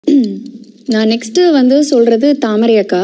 நான் நெக்ஸ்ட் வந்து சொல்றது தாமரை அக்கா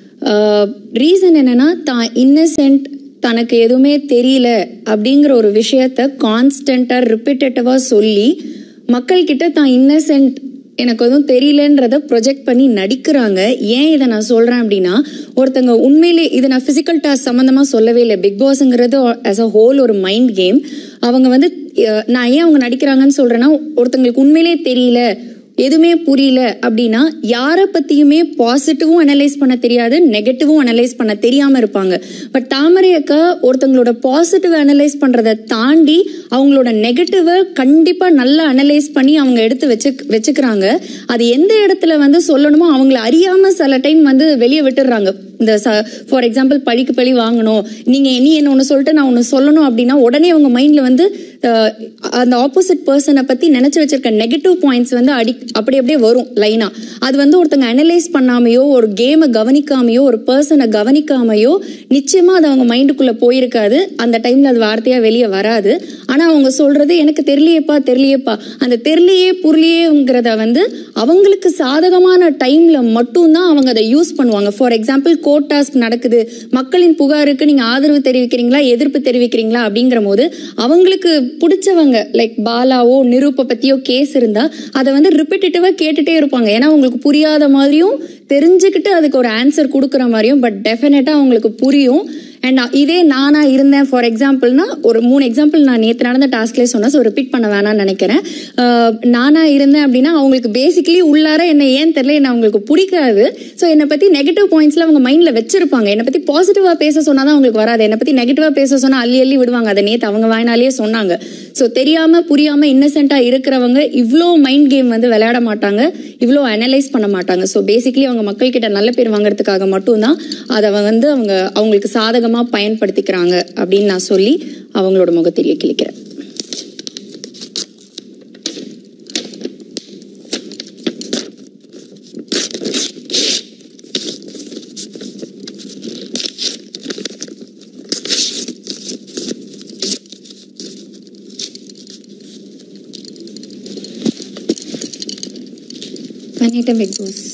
ரீசன் என்னன்னா தான் இன்னசென்ட் தனக்கு எதுவுமே தெரியல அப்படிங்கிற ஒரு விஷயத்த கான்ஸ்டண்டா ரிப்பீட்டேட்டிவா சொல்லி மக்கள் கிட்ட தான் இன்னசென்ட் எனக்கு எதுவும் தெரியலன்றத ப்ரொஜெக்ட் பண்ணி நடிக்கிறாங்க ஏன் இதை நான் சொல்றேன் அப்படின்னா ஒருத்தங்க உண்மையிலே இது நான் பிசிக்கல் டாஸ்க் சம்பந்தமா சொல்லவே இல்லை பிக் பாஸ்ங்கிறது ஆஸ் அ ஹோல் ஒரு மைண்ட் கேம் அவங்க வந்து அஹ், நான் ஏன் அவங்க நடிக்கிறாங்கன்னு சொல்றேன்னா ஒருத்தங்களுக்கு உண்மையிலே தெரியல எதுவுமே புரியல அப்படின்னா யாரை பத்தியுமே பாசிட்டிவும் அனலைஸ் பண்ண தெரியாது நெகட்டிவும் அனலைஸ் பண்ண தெரியாம இருப்பாங்க பட் தாமரை அக்கா ஒருத்தங்களோட பாசிட்டிவ் அனலைஸ் பண்றதை தாண்டி அவங்களோட நெகட்டிவை கண்டிப்பா நல்லா அனலைஸ் பண்ணி அவங்க எடுத்து வச்சு வச்சுக்கிறாங்க அது எந்த இடத்துல வந்து சொல்லணுமோ அவங்கள அறியாம சில டைம் வந்து வெளியே விட்டுடுறாங்க இந்த ஃபார் எக்ஸாம்பிள் பழிக்கு பழி வாங்கணும் நீங்க நீ என்ன ஒன்று சொல்லிட்டு நான் ஒன்று சொல்லணும் அப்படின்னா உடனே அவங்க மைண்ட்ல வந்து அஹ், அந்த ஆப்போசிட் பர்சனை பத்தி நினைச்சு வச்சிருக்க நெகட்டிவ் பாயிண்ட்ஸ் வந்து அடி அப்படி அப்படியே வரும் லைனா அது வந்து ஒருத்தங்க அனலைஸ் பண்ணாமையோ ஒரு கேமை கவனிக்காமையோ ஒரு பர்சனை கவனிக்காமையோ நிச்சயமா அது அவங்க மைண்டுக்குள்ள போயிருக்காது அந்த டைம்ல அது வார்த்தையா வெளியே வராது ஆனா அவங்க சொல்றது எனக்கு தெரியலையேப்பா தெரியலையேப்பா அந்த தெரியலையே புரியலையேங்கிறத வந்து அவங்களுக்கு சாதகமான டைம்ல மட்டும்தான் அவங்க அதை யூஸ் பண்ணுவாங்க ஃபார் எக்ஸாம்பிள் கோர்ட் டாஸ்க் நடக்குது மக்களின் புகாருக்கு நீங்க ஆதரவு தெரிவிக்கிறீங்களா எதிர்ப்பு தெரிவிக்கிறீங்களா அப்படிங்கிற போது அவங்களுக்கு பிடிச்சவங்க லைக் பாலாவோ நிரூப்ப பத்தியோ கேஸ் இருந்தா அதை வந்து ரிப்பீட்டேட்டிவா கேட்டுட்டே இருப்பாங்க ஏன்னா அவங்களுக்கு புரியாத மாதிரியும் தெரிஞ்சுக்கிட்டு அதுக்கு ஒரு ஆன்சர் கொடுக்குற மாதிரியும் பட் டெஃபினட்டா அவங்களுக்கு புரியும் அண்ட் இதே நானா இருந்தேன் ஃபார் எக்ஸாம்பிள்னா ஒரு மூணு எக்ஸாம்பிள் நான் நேற்று நடந்த டாஸ்க்லேயே சொன்னேன் ஸோ ரிப்பீட் பண்ண வேணாம்னு நினைக்கிறேன் அஹ் நானா இருந்தேன் அப்படின்னா அவங்களுக்கு பேசிக்கலி உள்ளார என்ன ஏன் தெரியல என்ன அவங்களுக்கு பிடிக்காது ஸோ என்னை பத்தி நெகட்டிவ் பாயிண்ட்ஸ்ல அவங்க மைண்ட்ல வச்சிருப்பாங்க என்னை பத்தி பாசிட்டிவா பேச சொன்னாதான் அவங்களுக்கு வராது என்னை பத்தி நெகட்டிவா பேச சொன்னா அள்ளி அள்ளி விடுவாங்க அதை நேற்று அவங்க வாய்னாலேயே சொன்னாங்க ஸோ தெரியாம புரியாம இன்னசென்ட்டா இருக்கிறவங்க இவ்வளோ மைண்ட் கேம் வந்து விளையாட மாட்டாங்க இவ்வளோ அனலைஸ் பண்ண மாட்டாங்க ஸோ பேசிக்கலி அவங்க மக்கள் கிட்ட நல்ல பேர் வாங்குறதுக்காக மட்டும்தான் அதை வந்து அவங்க அவங்களுக்கு சாதகமா பயன்படுத்திக்கிறாங்க அப்படின்னு நான் சொல்லி அவங்களோட முகத்திலேயே கிழிக்கிறேன் பண்ணிட்டேன் பிக் பாஸ்